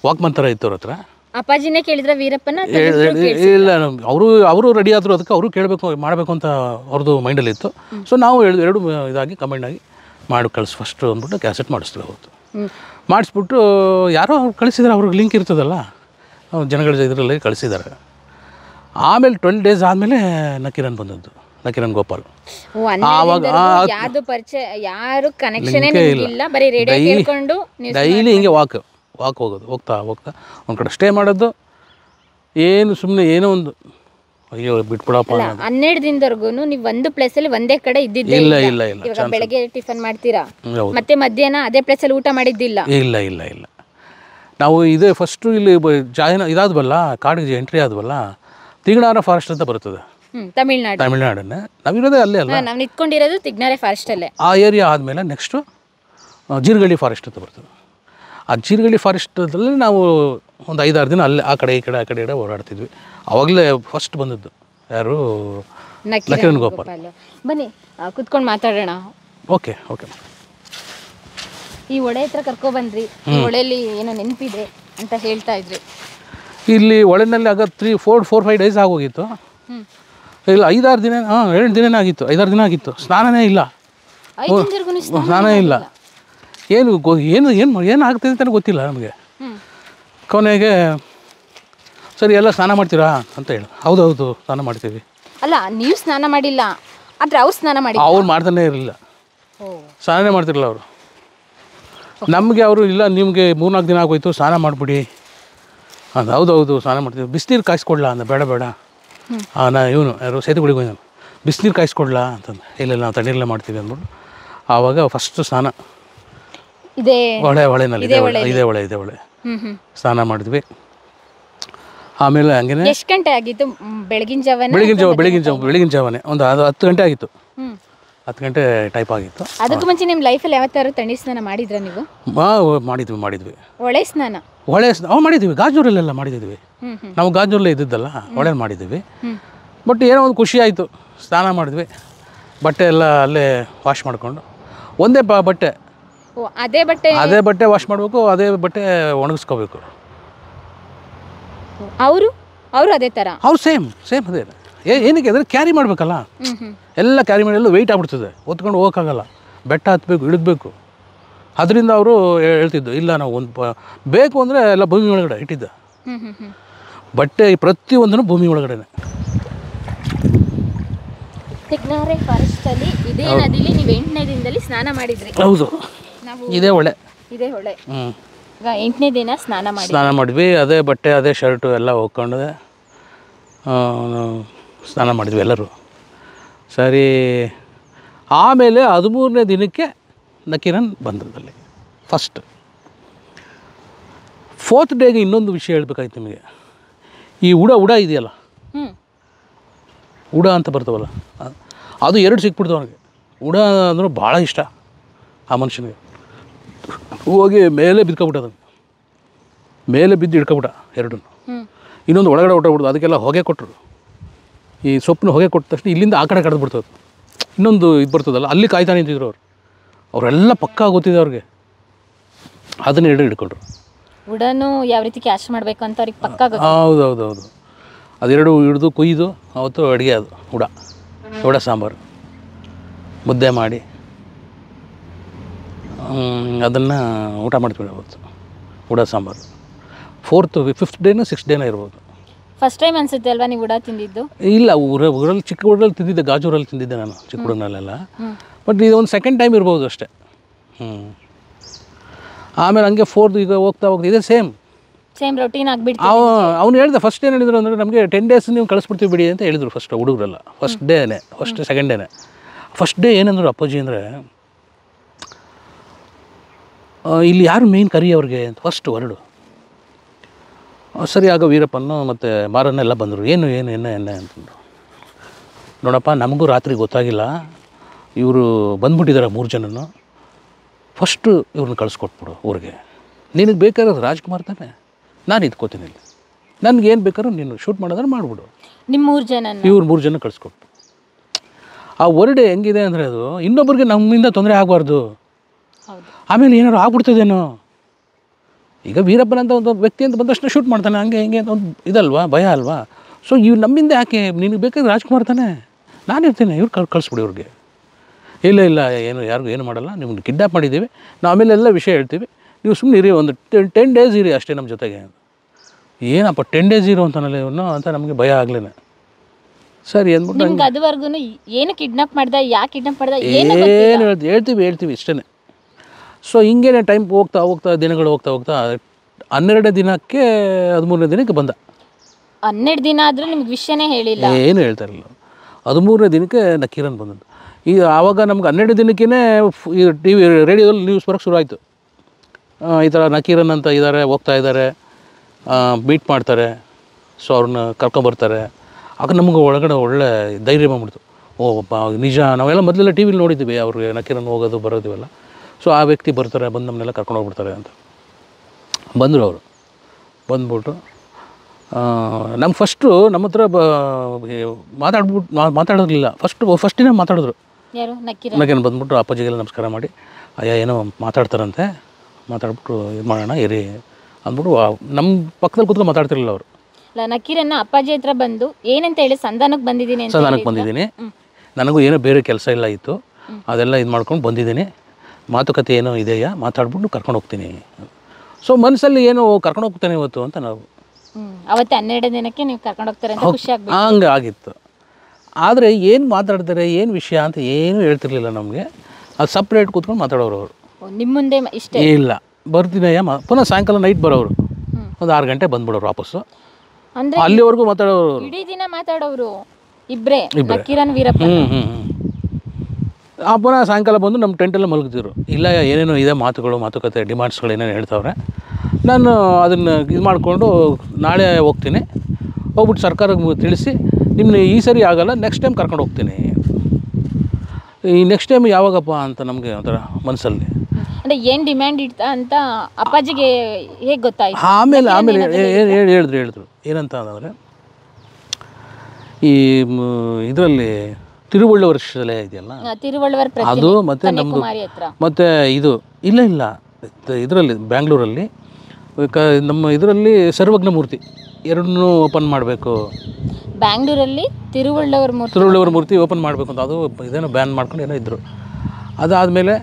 Speaker 2: ವಾಕ್ಮನ್ ಥರ ಇತ್ತು ಅವ್ರ ಹತ್ರ
Speaker 1: ಅಪ್ಪಾಜಿನೇ ಕೇಳಿದ್ರ ವೀರಪ್ಪನ ಅಥವಾ
Speaker 2: ಏ-
Speaker 1: ಇಬ್ರು
Speaker 2: ಏ- ಇಲ್ಲ ಅವರು ಅವರು ರೆಡಿ ಆದರು ಅದಕ್ಕೆ ಅವರು ಕೇಳಬೇಕು ಮಾಡಬೇಕು ಅಂತ ಅವ್ರದ್ದು ಮೈಂಡಲ್ಲಿ ಇತ್ತು ಸೊ ನಾವು ಎರಡು ಎರಡು ಇದಾಗಿ ಕಮೆಂಡ್ ಆಗಿ ಮಾಡಿ ಕಳಿಸ್ ಫಸ್ಟು ಅಂದ್ಬಿಟ್ಟು ಕ್ಯಾಸೆಟ್ ಮಾಡಿಸ್ತೀವಿ ಅವತ್ತು
Speaker 1: ಹ್ಮ್.
Speaker 2: ಮಾಡಿಸ್ಬಿಟ್ಟು ಯಾರೋ ಅವ್ರು ಕಳಿಸಿದ್ರೆ ಅವ್ರಿಗೆ ಲಿಂಕ್ ಇರ್ತದಲ್ಲ ಅವ್ರು ಜನಗಳ ಇದರಲ್ಲಿ ಕಳಿಸಿದ್ದಾರೆ ಆಮೇಲೆ ಟ್ವೆಲ್ ಡೇಸ್ ಆದಮೇಲೆ ನಕೀರನ್ ಬಂದದ್ದು ನಕೀರನ್ ಗೋಪಾಲ್
Speaker 1: ಓ ಹನ್ನೆರಡರಿಂದಲೂ ಯಾರ್ದು ಪರಿಚಯ ಯಾರು ಕನೆಕ್ಷನ್ ಇಲ್ಲ ಬರೀ ರೇಡಿಯೋ ಕೇಳ್ಕೊಂಡು ನೀವು
Speaker 2: ಡೈಲಿ ಹಿಂಗೆ ವಾಕ್ ವಾಕ್ ಹೋಗೋದು ಹೋಗ್ತಾ ಹೋಗ್ತಾ ಒಂದು ಕಡೆ ಸ್ಟೇ ಮಾಡೋದು ಏನು ಸುಮ್ಮನೆ ಏನೋ ಒಂದು ಅಯ್ಯೋ ಬಿಟ್ಬಿಡಪ್ಪ
Speaker 1: ಅಲ್ಲ ಹನ್ನೆರಡು ದಿನದವರೆಗೂ ನೀವು ಒಂದು ಪ್ಲೇಸ್ ಅಲ್ಲಿ ಒಂದೇ ಕಡೆ ಇದ್ದಿದ್ದೇ
Speaker 2: ಇಲ್ಲ
Speaker 1: ಇಲ್ಲ.
Speaker 2: ಇಲ್ಲ ಇಲ್ಲ
Speaker 1: ಇವಾಗ ಬೆಳಗ್ಗೆ ಟಿಫನ್ ಮಾಡ್ತೀರಾ
Speaker 2: ಹ್ಮ್, ಹೌದು
Speaker 1: ಮತ್ತೆ ಮಧ್ಯಾಹ್ನ ಅದೇ ಪ್ಲೇಸ್ ಅಲ್ಲಿ ಊಟ ಮಾಡಿದ್ದಿಲ್ಲ
Speaker 2: ಇಲ್ಲ ಇಲ್ಲ ಇಲ್ಲ ನಾವು ಇದೇ ಫಸ್ಟು ಇಲ್ಲಿ ಜಾಯಿನ್ ಇದಾದ್ವಲ್ಲ ಕಾಡಿಗೆ ಎಂಟ್ರಿ ಆದ್ವಲ್ಲ ತಿಗಣಾರ ಫಾರೆಸ್ಟ್ ಅಂತ ಬರ್ತದೆ
Speaker 1: ಹ್ಮ್ ತಮಿಳ್ನಾಡು
Speaker 2: ತಮಿಳ್ನಾಡನ್ನೇ ನಾವಿರೋದೇ ಅಲ್ಲೇ ಅಲ್ಲ
Speaker 1: ಹಾ, ನಾವ್ ನಿಂತ್ಕೊಂಡಿರೋದು ತಿಗ್ನಾರೆ ಫಾರೆಸ್ಟ್ ಅಲ್ಲೇ
Speaker 2: ಆ ಏರಿಯಾ ಆದಮೇಲೆ ನೆಕ್ಸ್ಟು ಜೀರ್ಗಳ್ಳಿ ಫಾರೆಸ್ಟ್ ಅಂತ ಬರ್ತದೆ ಆ ಜೀರ್ಗಳ್ಳಿ ಫಾರೆಸ್ಟಲ್ಲಿ ನಾವು ಒಂದು ಐದಾರು ದಿನ ಅಲ್ಲೇ ಆ ಕಡೆ ಈ ಕಡೆ ಆ ಕಡೆ ಈ ಕಡೆ ಓಡಾಡ್ತಿದ್ವಿ ಆವಾಗಲೇ ಫಸ್ಟ್ ಬಂದದ್ದು ಯಾರು
Speaker 1: ನಕೀರನ್
Speaker 2: ನಕೀರನ್ ಗೋಪಾಲ್.
Speaker 1: ಗೋಪಾಲ್ ಬನ್ನಿ ಆ, ಕುತ್ಕೊಂಡ್ ಮಾತಾಡೋಣ
Speaker 2: ಓಕೆ ಓಕೆ
Speaker 1: ಈ ಹೊಳೆ ಹತ್ರ ಕರ್ಕೊ ಬಂದ್ರಿ ಈ ಹೊಳೆಯಲ್ಲಿ ಏನೋ ನೆನಪಿದೆ ಅಂತ ಹೇಳ್ತಾ ಇದ್ರಿ
Speaker 2: ಇಲ್ಲಿ ಒಳನಲ್ಲಿ ಆಗ three four four five days ಆಗೋಗಿತ್ತು
Speaker 1: ಹ್ಮ್
Speaker 2: ಇಲ್ಲ ಐದಾರು ದಿನ ಹಾಂ ಎರಡು ದಿನನೇ ಆಗಿತ್ತು ಐದಾರು ದಿನ ಆಗಿತ್ತು ಸ್ನಾನನೇ ಇಲ್ಲ
Speaker 1: ಐದು ದಿನದವರೆಗೂ
Speaker 2: ಸ್ನಾನ ಇಲ್ಲ ಏನು ಗೊ ಏನು ಏನು ಏನು ಆಗ್ತಿದೆ ಅಂತ ಗೊತ್ತಿಲ್ಲ ನಮಗೆ
Speaker 1: ಹ್ಮ್
Speaker 2: ಕೊನೆಗೆ ಸರಿ ಎಲ್ಲ ಸ್ನಾನ ಮಾಡ್ತೀರಾ ಅಂತ ಹೇಳಿ ಹೌದೌದು ಸ್ನಾನ ಮಾಡ್ತೀವಿ
Speaker 1: ಅಲ್ಲ ನೀವು ಸ್ನಾನ ಮಾಡಿಲ್ಲ ಆದ್ರೆ ಅವ್ರು ಸ್ನಾನ ಮಾಡಿ
Speaker 2: ಅವ್ರು ಮಾಡ್ತಾನೆ ಇರಲಿಲ್ಲ
Speaker 1: ಓ
Speaker 2: ಸ್ನಾನನೇ ಮಾಡ್ತಿರಲಿಲ್ಲ ಅವರು ನಮಗೆ ಅವರು ಇಲ್ಲ ನಿಮಗೆ ಮೂರ್ನಾಲ್ಕು ದಿನ ಆಗೋಯ್ತು ಸ್ನಾನ ಮಾಡಿಬಿಡಿ ಅದು ಹೌದೌದು ಸ್ನಾನ ಮಾಡ್ತೀವಿ ಬಿಸಿನೀರು ಕಾಯಿಸ್ಕೊಡ್ಲಾ ಅಂದ ಬೇಡ ಬೇಡ ಹಾಂ ನಾ ಇವನು ಯಾರು ಸೇತುಗುಳಿಗೆ ಹೋಯ್ತು ಬಿಸಿನೀರು ಕಾಯಿಸ್ಕೊಡ್ಲಾ ಅಂತಂದು ಇಲ್ಲ ಇಲ್ಲ ನಾವು ತಣ್ಣೀರಲ್ಲೇ ಮಾಡ್ತೀವಿ ಅಂದ್ಬಿಟ್ಟು ಆವಾಗ ಫಸ್ಟ್ ಸ್ನಾನ
Speaker 1: ಇದೇ
Speaker 2: ಹೊಳೆ ಹೊಳೆನಲ್ಲಿ ಇದೇ ಹೊಳೆ ಇದೇ ಹೊಳೆ ಇದೇ ಹೊಳೆ
Speaker 1: ಹ್ಮ್ ಹ್ಮ್
Speaker 2: ಸ್ನಾನ ಮಾಡಿದ್ವಿ ಆಮೇಲೆ ಹಂಗೇನೆ
Speaker 1: ಎಷ್ಟು ಗಂಟೆ ಆಗಿತ್ತು ಮ್, ಬೆಳಗಿನ ಜಾವನ
Speaker 2: ಬೆಳಗಿನ ಜಾವ ಬೆಳಗಿನ ಜಾವ ಬೆಳಗಿನ ಜಾವನೇ ಒಂದು ಅದು ಹತ್ತು ಗಂಟೆ ಆಗಿತ್ತು
Speaker 1: ಹ್ಮ್
Speaker 2: ಹತ್ತು ಗಂಟೆ ಟೈಪ್ ಆಗಿತ್ತು
Speaker 1: ಅದಕ್ಕೂ ಮುಂಚೆ ನಿಮ್ಮ ಲೈಫಲ್ಲಿ ಯಾವತ್ತಾರು ತಣ್ಣೀರ್ ಸ್ನಾನ ಮಾಡಿದ್ರ ನೀವು
Speaker 2: ಮಾ ಮಾಡಿದ್ವಿ ಮಾಡಿದ್ವಿ
Speaker 1: ಹೊಳೆ ಸ್ನಾನ
Speaker 2: ಹೊಳೆ ಸ್- ನಾವು ಮಾಡಿದ್ದೀವಿ ಗಾಜೂರಲ್ಲೆಲ್ಲ ಮಾಡಿದ್ದೀವಿ
Speaker 1: ಹ್ಮ್ ಹ್ಮ್
Speaker 2: ನಾವು ಗಾಜೂರಲ್ಲೇ ಇದ್ದಿದ್ದಲ್ಲ ಹೊಳೆ ಮಾಡಿದ್ದೀವಿ
Speaker 1: ಹ್ಮ್
Speaker 2: ಬಟ್ ಏನೋ ಒಂದು ಖುಷಿ ಆಯಿತು ಸ್ನಾನ ಮಾಡಿದ್ವಿ ಬಟ್ಟೆ ಎಲ್ಲ ಅಲ್ಲೇ ವಾಶ್ ಮಾಡಿಕೊಂಡು ಒಂದೇ ಬ ಬಟ್ಟೆ
Speaker 1: ಓ ಅದೇ ಬಟ್ಟೆ
Speaker 2: ಅದೇ ಬಟ್ಟೆ ವಾಶ್ ಮಾಡಬೇಕು ಅದೇ ಬಟ್ಟೆ ಒಣಗಿಸ್ಕೋಬೇಕು
Speaker 1: ಅವರು ಅವರು ಅದೇ ತರ
Speaker 2: ಅವ್ರು ಸೇಮ್ ಸೇಮ್ ಅದೇ ಏ ಏನಕ್ಕೆ ಅಂದರೆ ಕ್ಯಾರಿ ಮಾಡಬೇಕಲ್ಲ
Speaker 1: ಹ್ಮ್ ಹ್ಮ್
Speaker 2: ಎಲ್ಲ ಕ್ಯಾರಿ ಮಾಡಿ ಎಲ್ಲ ವೆಯ್ಟ್ ಆಗ್ಬಿಡ್ತದೆ ಹೊತ್ಕೊಂಡು ಹೋಗೋಕ್ಕಾಗಲ್ಲ ಬೆಟ್ಟ ಹತ್ತಬೇಕು ಇಳಿದ್ಬೇಕು ಅದರಿಂದ ಅವರು ಹೇಳ್ತಿದ್ದು ಇಲ್ಲ ನಾವು ಒಂದು ಪ ಬೇಕು ಅಂದರೆ ಎಲ್ಲ ಭೂಮಿ ಒಳಗಡೆ ಇಟ್ಟಿದ್ದ
Speaker 1: ಹ್ಮ್ ಹ್ಮ್ ಹ್ಮ್
Speaker 2: ಬಟ್ಟೆ ಪ್ರತಿಯೊಂದನ್ನು ಭೂಮಿ ಒಳಗಡೆನೆ
Speaker 1: ತಿಗ್ನಾರೆ ಫಾರೆಸ್ಟ್ ಅಲ್ಲಿ ಇದೇ ನದಿಲಿ ನೀವು ಎಂಟನೇ ದಿನದಲ್ಲಿ ಸ್ನಾನ ಮಾಡಿದ್ರಿ
Speaker 2: ಹೌದು
Speaker 1: ನಾವು
Speaker 2: ಇದೇ ಒಳ್ಳೆ
Speaker 1: ಇದೇ ಹೊಳೆ
Speaker 2: ಹ್ಞೂ
Speaker 1: ಈಗ ಎಂಟನೇ ದಿನ ಸ್ನಾನ ಮಾಡಿ
Speaker 2: ಸ್ನಾನ ಮಾಡಿದ್ವಿ ಅದೇ ಬಟ್ಟೆ ಅದೇ ಶರ್ಟು ಎಲ್ಲ ಹೋಗ್ಕೊಂಡು ಆ, ಸ್ನಾನ ಮಾಡಿದ್ವಿ ಎಲ್ಲರೂ ಸರಿ ಆಮೇಲೆ ಹದಿಮೂರನೇ ದಿನಕ್ಕೆ ನಕೀರನ್ ಬಂದದಲ್ಲಿ ಫಸ್ಟ್ ಫೋರ್ತ್ ಡೇಗೆ ಇನ್ನೊಂದು ವಿಷಯ ಹೇಳ್ಬೇಕಾಯ್ತು ನಿಮಗೆ ಈ ಉಡ ಉಡ ಇದೆಯಲ್ಲ
Speaker 1: ಹ್ಮ್
Speaker 2: ಉಡ ಅಂತ ಬರ್ತಾವಲ್ಲ ಅ- ಅದು ಎರಡು ಸಿಕ್ಬಿಡ್ತು ಅವನಿಗೆ ಉಡ ಅಂದ್ರೆ ಭಾಳ ಇಷ್ಟ ಆ ಮನುಷ್ಯನಿಗೆ ಹೋಗಿ ಮೇಲೆ ಬಿದ್ಕೊಬಿಟ್ಟ ಅದನ್ನು ಮೇಲೆ ಬಿದ್ದು ಹಿಡ್ಕೊಬಿಟ್ಟ ಎರಡನ್ನು
Speaker 1: ಹ್ಮ್
Speaker 2: ಇನ್ನೊಂದು ಒಳಗಡೆ ಹೊಟ್ಟೋಗ್ಬಿಡ್ತು ಅದಕ್ಕೆಲ್ಲ ಹೊಗೆ ಕೊಟ್ಟರು ಈ ಸೊಪ್ಪನ್ನ ಹೊಗೆ ಕೊಟ್ಟ ತಕ್ಷಣ ಇಲ್ಲಿಂದ ಆ ಕಡೆ ಕಡ್ದು ಬಿಡ್ತದೆ ಇನ್ನೊಂದು ಇದು ಬರ್ತದಲ್ಲ ಅಲ್ಲಿ ಕಾಯ್ತಾ ನಿಂತಿದ್ರು ಅವರು ಅವರೆಲ್ಲ ಪಕ್ಕಾ ಗೊತ್ತಿದೆ ಅವ್ರಿಗೆ ಅದನ್ನ ಎರಡು ಹಿಡ್ಕೊಂಡ್ರು
Speaker 1: ಉಡನು ಯಾವ ರೀತಿ ಕ್ಯಾಶ್ ಮಾಡ್ಬೇಕು ಅಂತ ಅವ್ರಿಗೆ ಪಕ್ಕ ಗೊತ್ತು
Speaker 2: ಹೌದು ಹೌದು ಹೌದು ಅದೆರಡು ಹಿಡಿದು ಕೊಯ್ದು ಅವತ್ತು ಅಡುಗೆ ಅದು ಉಡ ಉಡ ಸಾಂಬಾರು ಮುದ್ದೆ ಮಾಡಿ ಅದನ್ನು ಊಟ ಮಾಡ್ತೀವಿ ಅವತ್ತು ಉಡ ಸಾಂಬಾರು ಫೋರ್ತ್ ಫಿಫ್ತ್ ಡೇನೋ ಸಿಕ್ಸ್ ಡೇನೋ ಇರ್ಬೋದು
Speaker 1: ಫಸ್ಟ್ ಟೈಮ್ ಅನ್ಸುತ್ತೆ ಅಲ್ವಾ ನೀವು ಉಡ ತಿಂದಿದ್ದು
Speaker 2: ಇಲ್ಲ ಊರ ಊರಲ್ಲಿ ಚಿಕ್ಕ ಊರಲ್ಲಿ ತಿಂದಿದ್ದೆ ಗಾಜೂರಲ್ಲಿ ತಿಂದಿದ್ದೆ ನಾನು ಚಿಕ್ಕ ಹುಡುಗನಲ್ಲೆಲ್ಲ
Speaker 1: ಹ್ಮ್
Speaker 2: ಬಟ್ ಇದು ಒಂದು ಸೆಕೆಂಡ್ ಟೈಮ್ ಇರ್ಬೋದು ಅಷ್ಟೇ ಹ್ಞೂ ಆಮೇಲೆ ಹಂಗೆ ಫೋರ್ತ್ ಈಗ ಹೋಗ್ತಾ ಹೋಗ್ತಾ ಇದೆ ಸೇಮ್
Speaker 1: ಸೇಮ್ ರೊಟೀನ್ ಆಗ್ಬಿಡ್ತು
Speaker 2: ಅವ ಅವ್ನು ಹೇಳ್ದೆ ಫಸ್ಟ್ ಏನು ಹೇಳಿದ್ರು ಅಂದರೆ ನಮಗೆ ಟೆನ್ ಡೇಸ್ ನೀವು ಕಳಿಸ್ಬಿಡ್ತೀವಿ ಬಿಡಿ ಅಂತ ಹೇಳಿದ್ರು ಫಸ್ಟ್ ಹುಡುಗರೆಲ್ಲ ಫಸ್ಟ್ ಡೇನೇ ಫಸ್ಟ್ ಸೆಕೆಂಡ್ ಡೇನೇ ಫಸ್ಟ್ ಡೇ ಏನಂದ್ರು ಅಪ್ಪಾಜಿ ಅಂದರೆ ಇಲ್ಲಿ ಯಾರು ಮೇಯ್ನ್ ಕರಿ ಅವ್ರಿಗೆ ಅಂತ ಫಸ್ಟ್ ಹೊರಡು ಸರಿ ಆಗ ವೀರಪ್ಪನ್ನು ಮತ್ತು ಮಾರನ್ನೆಲ್ಲ ಬಂದರು ಏನು ಏನು ಎಣ್ಣೆ ಎಣ್ಣೆ ಅಂತಂದರು ನೋಡಪ್ಪ ನಮಗೂ ರಾತ್ರಿ ಗೊತ್ತಾಗಿಲ್ಲ ಇವರು ಬಂದ್ಬಿಟ್ಟಿದ್ದಾರೆ ಮೂರು ಜನನು ಫಸ್ಟು ಇವ್ರನ್ನ ಕಳಿಸ್ಕೊಟ್ಬಿಡು ಊರಿಗೆ ನಿನಗೆ ಬೇಕಾದ್ರೆ ರಾಜ್ಕುಮಾರ್ ತಾನೆ ನಾನು ಇದ್ಕೋತೀನಿ ಇಲ್ಲಿ ನನಗೆ ಏನು ಬೇಕಾದ್ರೂ ನೀನು ಶೂಟ್ ಮಾಡೋದ್ರೆ ಮಾಡಿಬಿಡು
Speaker 1: ನಿಮ್ಮ ಮೂರು ಜನ
Speaker 2: ಇವ್ರು ಮೂರು ಜನ ಕಳಿಸ್ಕೊಟ್ಟು ಆ ವರ್ಡೆ ಹೆಂಗಿದೆ ಅಂದರೆ ಅದು ಇನ್ನೊಬ್ಬರಿಗೆ ನಮ್ಮಿಂದ ತೊಂದರೆ ಆಗಬಾರ್ದು
Speaker 1: ಹೌದು
Speaker 2: ಆಮೇಲೆ ಏನಾದ್ರು ಆಗ್ಬಿಡ್ತದೇನೋ ಈಗ ವೀರಪ್ಪನ್ ಅಂತ ಒಂದು ವ್ಯಕ್ತಿ ಅಂತ ಬಂದ ತಕ್ಷಣ ಶೂಟ್ ಮಾಡ್ತಾನೆ ಹಂಗೆ ಹಿಂಗೆ ಅಂತ ಒಂದು ಇದಲ್ವಾ ಭಯ ಅಲ್ವಾ ಸೊ ಇವ್ ನಮ್ಮಿಂದ ಯಾಕೆ ನಿನಗೆ ಬೇಕಾದ್ರೆ ರಾಜ್ಕುಮಾರ್ ತಾನೆ ನಾನು ಇರ್ತೀನಿ ಇವ್ರು ಕಳ್ ಕಳಿಸ್ಬಿಡಿ ಇವ್ರಿಗೆ ಇಲ್ಲ ಇಲ್ಲ ಏನು ಯಾರಿಗೂ ಏನು ಮಾಡಲ್ಲ ನಿಮ್ಗೆ ಕಿಡ್ನಾಪ್ ಮಾಡಿದ್ದೀವಿ ನಾವು ಆಮೇಲೆ ಎಲ್ಲ ವಿಷಯ ಹೇಳ್ತೀವಿ ನೀವು ಸುಮ್ಮನೆ ಇರಿ ಒಂದು ಟೆನ್ ಡೇಸ್ ಇರಿ ಅಷ್ಟೇ ನಮ್ಮ ಜೊತೆಗೆ ಏನಪ್ಪ ಟೆನ್ ಡೇಸ್ ಇರೋ ಅಂತಾನಲ್ಲ ಇವನು ಅಂತ ನಮಗೆ ಭಯ ಆಗ್ಲೇನೆ ಸರಿ ಅಂದ್ಬಿಟ್ಟು
Speaker 1: ನಿಮ್ಗೆ ಅದುವರೆಗೂ ಏನು ಕಿಡ್ನಾಪ್ ಮಾಡ್ದ ಯಾಕೆ ಕಿಡ್ನಾಪ್ ಮಾಡ್ದ ಏನು
Speaker 2: ಏನು ಹೇಳ್ತೀವಿ ಹೇಳ್ತೀವಿ ಹೇಳ್ತೀವಿ ಇಷ್ಟೇ ಸೊ ಹಿಂಗೇನೆ ಟೈಮ್ ಹೋಗ್ತಾ ಹೋಗ್ತಾ ದಿನಗಳು ಹೋಗ್ತಾ ಹೋಗ್ತಾ ಹನ್ನೆರಡನೇ ದಿನಕ್ಕೆ ಹದಿಮೂರನೇ ದಿನಕ್ಕೆ ಬಂದ
Speaker 1: ಹನ್ನೆರಡು ದಿನ ಆದ್ರೂ ನಿಮ್ಗೆ ವಿಷಯನೇ ಹೇಳಿಲ್ಲ
Speaker 2: ಏನು ಹೇಳ್ತಾ ಇರಲಿಲ್ಲ ಹದಿಮೂರನೇ ದಿನಕ್ಕೆ ನಕೀರನ್ ಬಂದದ್ದು ಈಗ ಆವಾಗ ನಮ್ಗೆ ಹನ್ನೆರಡು ದಿನಕ್ಕೇ ಈ ಟಿ ವಿ ರೇಡಿಯೋದಲ್ಲಿ ನ್ಯೂಸ್ ಬರೋಕ್ಕೆ ಶುರು ಆಯಿತು ಈ ಥರ ನಕೀರನ್ ಅಂತ ಇದ್ದಾರೆ ಹೋಗ್ತಾ ಇದ್ದಾರೆ ಮೀಟ್ ಮಾಡ್ತಾರೆ ಸೊ ಅವ್ರನ್ನ ಕರ್ಕೊಂಬರ್ತಾರೆ ಆಗ ನಮ್ಗೆ ಒಳಗಡೆ ಒಳ್ಳೆ ಧೈರ್ಯ ಬಂದ್ಬಿಡ್ತು ಓ ಬಾ ನಿಜ ನಾವೆಲ್ಲ ಮೊದಲೆಲ್ಲ ಟಿ ವಿಲಿ ನೋಡಿದ್ದೀವಿ ಅವ್ರಿಗೆ ನಕೀರನ್ ಹೋಗೋದು ಬರೋದಿವೆಲ್ಲ ಸೊ ಆ ವ್ಯಕ್ತಿ ಬರ್ತಾರೆ ಬಂದು ನಮ್ಮನ್ನೆಲ್ಲ ಕರ್ಕೊಂಡು ಹೋಗ್ಬಿಡ್ತಾರೆ ಅಂತ ಬಂದರು ಅವರು ಬಂದ್ಬಿಟ್ಟು ನಮ್ಮ ಫಸ್ಟು ನಮ್ಮ ಹತ್ರ ಬ ಮಾತಾಡ್ಬಿಟ್ಟು ಮಾ- ಮಾತಾಡೋದಿಲ್ಲ ಫಸ್ಟ್ ಫಸ್ಟಿನೇ ಮಾತಾಡಿದ್ರು
Speaker 1: ಯಾರು ನಕ್ಕಿರ
Speaker 2: ನನಗೇನು ಬಂದ್ಬಿಟ್ಟು ಅಪ್ಪಾಜಿಗೆಲ್ಲ ನಮಸ್ಕಾರ ಮಾಡಿ ಅಯ್ಯ ಏನೋ ಮಾತಾಡ್ತಾರಂತೆ ಮಾತಾಡ್ಬಿಟ್ಟು ಇದು ಮಾಡೋಣ ಇರಿ ಅಂದ್ಬಿಟ್ಟು ಆ- ನಮ್ಮ ಪಕ್ಕದಲ್ಲಿ ಕೂತ್ಕೊಂಡು ಮಾತಾಡ್ತಿರಲಿಲ್ಲ ಅವರು
Speaker 1: ಇಲ್ಲ ನಕ್ಕೀರನ್ನ ಅಪ್ಪಾಜಿ ಹತ್ರ ಬಂದು ಏನಂತ ಹೇಳಿ ಸಂಧಾನಕ್ಕೆ ಬಂದಿದ್ದೀನಿ ಅಂತ
Speaker 2: ಸದಾನಕ್ಕೆ ಬಂದಿದ್ದೀನಿ ನನಗೂ ಏನೋ ಬೇರೆ ಕೆಲಸ ಇಲ್ಲ ಇತ್ತು ಅದೆಲ್ಲ ಇದು ಮಾಡ್ಕೊಂಡು ಬಂದಿದ್ದೀನಿ ಮಾತುಕತೆ ಏನೋ ಇದೆಯಾ ಮಾತಾಡ್ಬಿಟ್ಟು ಕರ್ಕೊಂಡು ಹೋಗ್ತೀನಿ ಸೊ ಮನಸ್ಸಲ್ಲಿ ಏನೋ ಕರ್ಕೊಂಡು ಹೋಗ್ತಾನೆ ಇವತ್ತು ಅಂತ ನಾವು
Speaker 1: ಹ್ಮ್ ಅವತ್ತೆ ಹನ್ನೆರಡು ದಿನಕ್ಕೆ ನೀವು ಕರ್ಕೊಂಡು ಹೋಗ್ತಾರೆ ಅಂತ ಖುಷಿ ಆಗ್ಬೇಕು
Speaker 2: ಹಂಗೆ ಆಗಿತ್ತು ಆದರೆ ಏನು ಮಾತಾಡ್ತಾರೆ ಏನು ವಿಷಯ ಅಂತ ಏನೂ ಹೇಳ್ತಿರ್ಲಿಲ್ಲ ನಮಗೆ ಅದು ಸಪ್ರೇಟ್ ಕೂತ್ಕೊಂಡು ಮಾತಾಡೋರು ಅವರು
Speaker 1: ಓ, ನಿಮ್ ಮುಂದೆ ಮ- ಇಷ್ಟೇ
Speaker 2: ಇಲ್ಲ ಬರ್ತೀನಯ್ಯ ಮ ಪುನಃ ಸಾಯಂಕಾಲ ನೈಟ್ ಬರೋರು ಒಂದು ಆರು ಗಂಟೆ ಬಂದ್ಬಿಡೋರು ವಾಪಸ್ಸು
Speaker 1: ಅಂದ್ರೆ
Speaker 2: ಅಲ್ಲಿವರೆಗೂ ಮಾತಾಡೋರು
Speaker 1: ಇಡೀ ದಿನ ಮಾತಾಡೋರು ಇಬ್ರೇ ನಕ್ಕೀರನ್ ವೀರಪ್ಪ
Speaker 2: ಹ್ಞೂ ಹ್ಞೂ ಹ್ಞೂ ಆ ಪುನಃ ಸಾಯಂಕಾಲ ಬಂದು ನಮ್ಮ ಟೆಂಟೆಲ್ಲ ಮಲಗ್ತಿದ್ರು ಇಲ್ಲ ಏನೇನೋ ಇದೆ ಮಾತುಗಳು ಮಾತುಕತೆ ಡಿಮಾಂಡ್ಸ್ಗಳು ಏನೇನು ಹೇಳ್ತಾವ್ರೆ ನಾನು ಅದನ್ನು ಇದು ಮಾಡಿಕೊಂಡು ನಾಳೆ ಹೋಗ್ತೀನಿ ಹೋಗ್ಬಿಟ್ಟು ಸರ್ಕಾರಕ್ಕೆ ತಿಳಿಸಿ ನಿಮ್ಮನ್ನ ಈ ಸರಿ ಆಗಲ್ಲ ನೆಕ್ಸ್ಟ್ ಟೈಮ್ ಕರ್ಕೊಂಡು ಹೋಗ್ತೀನಿ ಈ ನೆಕ್ಸ್ಟ್ ಟೈಮ್ ಯಾವಾಗಪ್ಪ ಅಂತ ನಮಗೆ ಒಂಥರ ಮನಸ್ಸಲ್ಲಿ
Speaker 1: ಅಂದ್ರೆ ಏನ್ ಡಿಮ್ಯಾಂಡ್ ಇಡ್ತಾ ಅಂತ ಅಪ್ಪಾಜಿಗೆ ಹೇಗ್ ಗೊತ್ತಾಯ್ತು
Speaker 2: ಆಮೇಲೆ ಆಮೇಲೆ ಏನು ಹೇಳಿ ಹೇಳಿದ್ರು ಹೇಳಿದ್ರು ಏನಂತ ಅಂದರೆ ಈ ಇದರಲ್ಲಿ ತಿರುವಳ್ಳುವರ ಶಿಲೆ ಇದೆಯಲ್ಲ
Speaker 1: ಆ, ತಿರುವಳ್ಳುವರ್ ಪ್ರತಿಮೆ
Speaker 2: ಅದು ಮತ್ತು ನಮ್ಮದು
Speaker 1: ಕನ್ಯಾಕುಮಾರಿ ಹತ್ರ
Speaker 2: ಮತ್ತು ಇದು ಇಲ್ಲ ಇಲ್ಲ ಇದರಲ್ಲಿ ಬ್ಯಾಂಗ್ಳೂರಲ್ಲಿ ಕ ನಮ್ಮ ಇದರಲ್ಲಿ ಸರ್ವಜ್ಞ ಮೂರ್ತಿ ಎರಡನ್ನೂ ಓಪನ್ ಮಾಡಬೇಕು
Speaker 1: ಬ್ಯಾಂಗ್ಳೂರಲ್ಲಿ ತಿರುವಳ್ಳುವರ್ ಮೂರ್ತಿ
Speaker 2: ತಿರುವಳ್ಳುವರ ಮೂರ್ತಿ ಓಪನ್ ಮಾಡಬೇಕು ಅಂತ ಅದು ಇದೇನೋ ಬ್ಯಾನ್ ಮಾಡ್ಕೊಂಡು ಏನೋ ಇದ್ದರು ಅದಾದಮೇಲೆ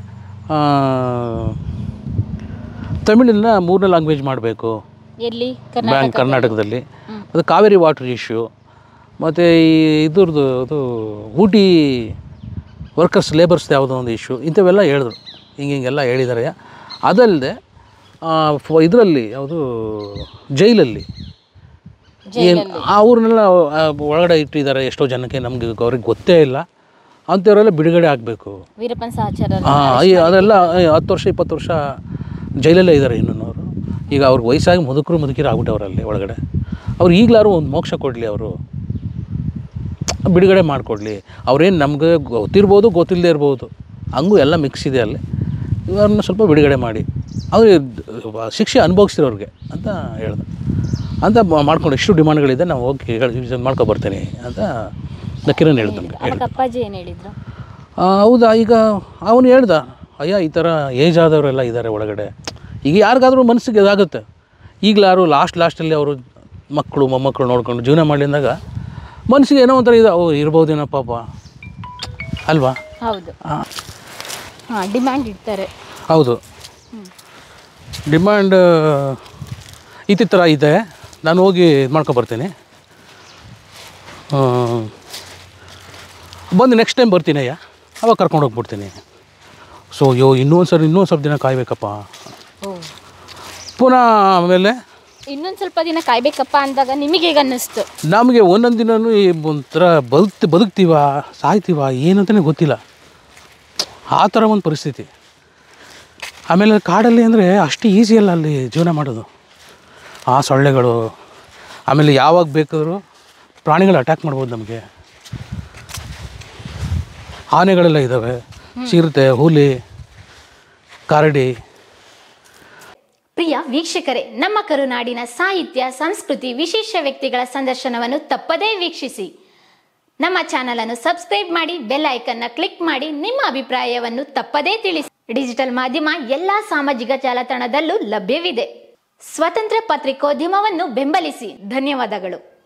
Speaker 2: ತಮಿಳನ್ನ ಮೂರನೇ ಲ್ಯಾಂಗ್ವೇಜ್ ಮಾಡಬೇಕು
Speaker 1: ಎಲ್ಲಿ
Speaker 2: ಬ್ಯಾಂಕ್ ಕರ್ನಾಟಕದಲ್ಲಿ ಅದು ಕಾವೇರಿ ವಾಟರ್ ಇಶ್ಯೂ ಮತ್ತು ಈ ಇದ್ರದ್ದು ಅದು ಊಟಿ ವರ್ಕರ್ಸ್ ಲೇಬರ್ಸ್ ಯಾವುದೋ ಒಂದು ಇಶ್ಯೂ ಇಂಥವೆಲ್ಲ ಹೇಳಿದ್ರು ಹಿಂಗೆ ಹಿಂಗೆಲ್ಲ ಹೇಳಿದ್ದಾರೆ ಅದಲ್ಲದೆ ಇದರಲ್ಲಿ ಯಾವುದು ಜೈಲಲ್ಲಿ ಏನು ಅವ್ರನ್ನೆಲ್ಲ ಆ, ಒಳಗಡೆ ಇಟ್ಟಿದ್ದಾರೆ ಎಷ್ಟೋ ಜನಕ್ಕೆ ನಮಗೆ ಅವ್ರಿಗೆ ಗೊತ್ತೇ ಇಲ್ಲ ಅಂಥವರೆಲ್ಲ ಬಿಡುಗಡೆ ಆಗಬೇಕು
Speaker 1: ವೀರಪ್ಪನ್ ಸಹಚರ
Speaker 2: ಹಾಂ ಅದೆಲ್ಲ ಐ, ಹತ್ತು ವರ್ಷ ಇಪ್ಪತ್ತು ವರ್ಷ ಜೈಲಲ್ಲೇ ಇದ್ದಾರೆ ಇನ್ನೂ ಅವರು ಈಗ ಅವ್ರಿಗೆ ವಯಸ್ಸಾಗಿ ಮುದುಕರು ಮುದುಕಿರು ಆಗ್ಬಿಟ್ಟವ್ರಲ್ಲಿ ಒಳಗಡೆ ಅವ್ರು ಈಗಲಾರು ಒಂದು ಮೋಕ್ಷ ಕೊಡಲಿ ಅವರು ಬಿಡುಗಡೆ ಮಾಡಿಕೊಡ್ಲಿ ಅವ್ರೇನು ನಮ್ಗೆ ಗೊತ್ತಿರ್ಬೋದು ಗೊತ್ತಿಲ್ಲದೆ ಇರ್ಬೋದು ಹಂಗೂ ಎಲ್ಲ ಮಿಕ್ಸ್ ಇದೆ ಅಲ್ಲಿ ಇವ್ರನ್ನ ಸ್ವಲ್ಪ ಬಿಡುಗಡೆ ಮಾಡಿ ಅವ್ರಿಗೆ ಶಿಕ್ಷೆ ಅನುಭವಿಸಿರೋರಿಗೆ ಅಂತ ಹೇಳ್ದೆ ಅಂತ ಮಾ- ಮಾಡ್ಕೊಂಡು ಎಷ್ಟು ಡಿಮಾಂಡ್ಗಳಿದೆ ನಾವು ಹೋಗಿ ಹೇಳಿ ಮಾಡ್ಕೊ ಬರ್ತೀನಿ ಅಂತ ನಕ್ಕಿರನ್ ಹೇಳ್ದು ನಮಗೆ
Speaker 1: ಅವಾಗ ಅಪ್ಪಾಜಿ ಏನ್ ಹೇಳಿದ್ರು
Speaker 2: ಆ, ಹೌದಾ ಈಗ ಅವನು ಹೇಳ್ದ ಅಯ್ಯ ಈ ಥರ ಏಜ್ ಆದವರೆಲ್ಲ ಇದ್ದಾರೆ ಒಳಗಡೆ ಈಗ ಯಾರಿಗಾದ್ರೂ ಮನಸ್ಸಿಗೆ ಇದಾಗುತ್ತೆ ಈಗಲಾರು ಲಾಸ್ಟ್ ಲಾಸ್ಟಲ್ಲಿ ಅವರು ಮಕ್ಕಳು ಮೊಮ್ಮಕ್ಕಳು ನೋಡ್ಕೊಂಡು ಜೀವನ ಮಾಡಿದಾಗ ಮನಸ್ಸಿಗೆ ಏನೋ ಒಂಥರ ಇದೆ ಓ ಇರ್ಬೋದೇನೋ ಪಾಪ ಅಲ್ವಾ
Speaker 1: ಹೌದು
Speaker 2: ಆ,
Speaker 1: ಹಾ ಡಿಮ್ಯಾಂಡ್ ಇಡ್ತಾರೆ
Speaker 2: ಹೌದು ಡಿಮ್ಯಾಂಡ್ ಈ ಥರ ಇದೆ ನಾನು ಹೋಗಿ ಇದು ಮಾಡ್ಕೊಬರ್ತೀನಿ ಬಂದು ನೆಕ್ಸ್ಟ್ ಟೈಮ್ ಬರ್ತೀನಿ ಅಯ್ಯ ಅವಾಗ ಕರ್ಕೊಂಡು ಹೋಗ್ಬಿಡ್ತೀನಿ ಸೊ ಅಯ್ಯೋ ಇನ್ನೊಂದು ಸರಿ ಇನ್ನೊಂದು ಸ್ವಲ್ಪ ದಿನ ಕಾಯಬೇಕಪ್ಪ
Speaker 1: ಓ
Speaker 2: ಪುನಃ ಆಮೇಲೆ
Speaker 1: ಇನ್ನೊಂದ್ ಸ್ವಲ್ಪ ದಿನ ಕಾಯ್ಬೇಕಪ್ಪ ಅಂದಾಗ ನಿಮಗೆ ಹೇಗೆ ಅನ್ನಿಸ್ತು
Speaker 2: ನಮಗೆ ಒಂದೊಂದು ದಿನವೂ ಈ ಒಂಥರ ಬದುಕ್ತಿ ಬದುಕ್ತೀವ ಸಾಯ್ತೀವ ಏನಂತಲೇ ಗೊತ್ತಿಲ್ಲ ಆ ಥರ ಒಂದು ಪರಿಸ್ಥಿತಿ ಆಮೇಲೆ ಕಾಡಲ್ಲಿ ಅಂದರೆ ಅಷ್ಟು ಈಸಿ ಅಲ್ಲ ಅಲ್ಲಿ ಜೀವನ ಮಾಡೋದು ಆ ಸೊಳ್ಳೆಗಳು ಆಮೇಲೆ ಯಾವಾಗ ಬೇಕಾದರೂ ಪ್ರಾಣಿಗಳು ಅಟ್ಯಾಕ್ ಮಾಡ್ಬೋದು ನಮಗೆ ಆನೆಗಳೆಲ್ಲ ಇದ್ದಾವೆ ಚಿರತೆ ಹುಲಿ ಕರಡಿ
Speaker 1: ಪ್ರಿಯ ವೀಕ್ಷಕರೇ ನಮ್ಮ ಕರುನಾಡಿನ ಸಾಹಿತ್ಯ ಸಂಸ್ಕೃತಿ ವಿಶೇಷ ವ್ಯಕ್ತಿಗಳ ಸಂದರ್ಶನವನ್ನು ತಪ್ಪದೇ ವೀಕ್ಷಿಸಿ ನಮ್ಮ ಚಾನಲ್ ಅನ್ನು ಸಬ್ಸ್ಕ್ರೈಬ್ ಮಾಡಿ ಬೆಲ್ ಐಕನ್ನ ಕ್ಲಿಕ್ ಮಾಡಿ ನಿಮ್ಮ ಅಭಿಪ್ರಾಯವನ್ನು ತಪ್ಪದೇ ತಿಳಿಸಿ ಡಿಜಿಟಲ್ ಮಾಧ್ಯಮ ಎಲ್ಲಾ ಸಾಮಾಜಿಕ ಜಾಲತಾಣದಲ್ಲೂ ಲಭ್ಯವಿದೆ ಸ್ವತಂತ್ರ ಪತ್ರಿಕೋದ್ಯಮವನ್ನು ಬೆಂಬಲಿಸಿ ಧನ್ಯವಾದಗಳು